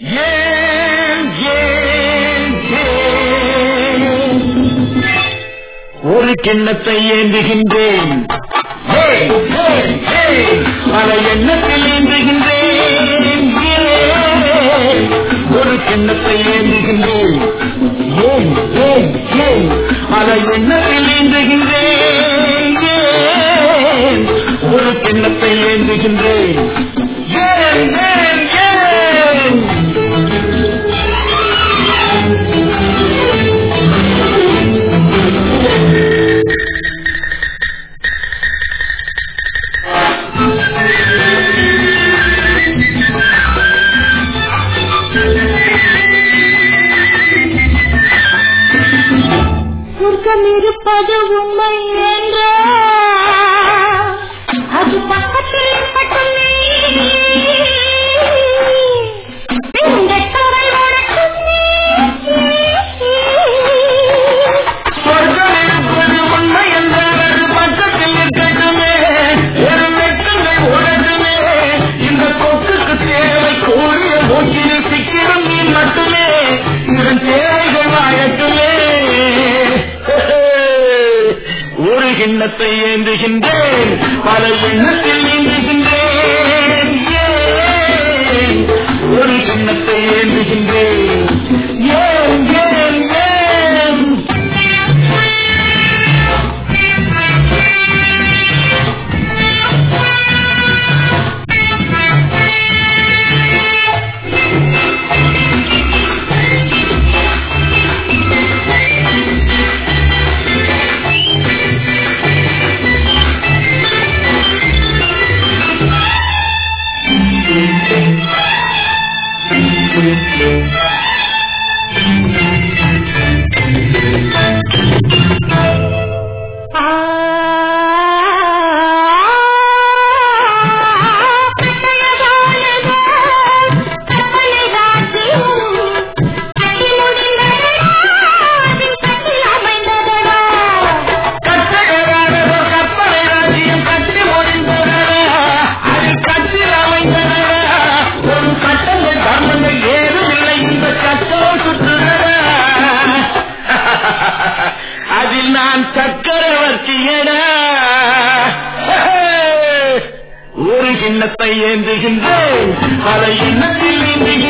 ஏன் ஏன் ஏன் ஒரு கிண்ணத்தை ஏந்துகின்றேன் ஏன், ஏன், ஏன், பல எண்ணத்தில் ஏந்துகின்றேன் ஏன், ஒரு கிண்ணத்தை ஏந்துகின்றேன் ஏன் ஏன் ஏன் பல எண்ணத்தில் ஏந்துகின்றேன் ஏன், ஒரு கிண்ணத்தை ஏந்துகின்றேன் ஏன் ஏன் ஏன் சொர்க்கம் இருப்பது உண்மை என்ற அது பக்கத்தில் மட்டுமே இந்த துறை உனக்குமே. சொர்க்கம் இருப்பது உண்மை என்றால் அது பக்கத்தில் இருக்கட்டுமே ஒரு வெட்டுமை உலகமே இந்த கொக்குக்கு தேவை கூடிய மூச்சில் சிக்கிடும் நீ மட்டுமே இதன் தேவைகள் வாழட்டுமே ஒரு கிண்ணத்தை ஏந்துகின்றேன் பல எண்ணத்தில் நீந்துகின்றேன் ஏன் ஒரு கிண்ணத்தை ஏந்துகின்றேன் ஏன் ஏன் ஏன் ஆ, கட்டழகானதோ கற்பனை ராஜ்யம். கட்டி முடிந்ததடா, அதில் கட்டில் அமைந்ததடா. கட்டழகானதோ கற்பனை ராஜ்யம் கட்டி முடிந்ததடா. அது கட்டில் அமைந்ததடா. ஒரு சட்டங்கள் தர்மங்கள் ஏதுமில்லை இந்த சட்டம் சுற்றுதடா. அதில் நான் சக்கரவர்த்தியடா ஒரு கிண்ணத்தை ஏந்துகின்றேன் பல எண்ணத்தில் நீந்துகின்றேன்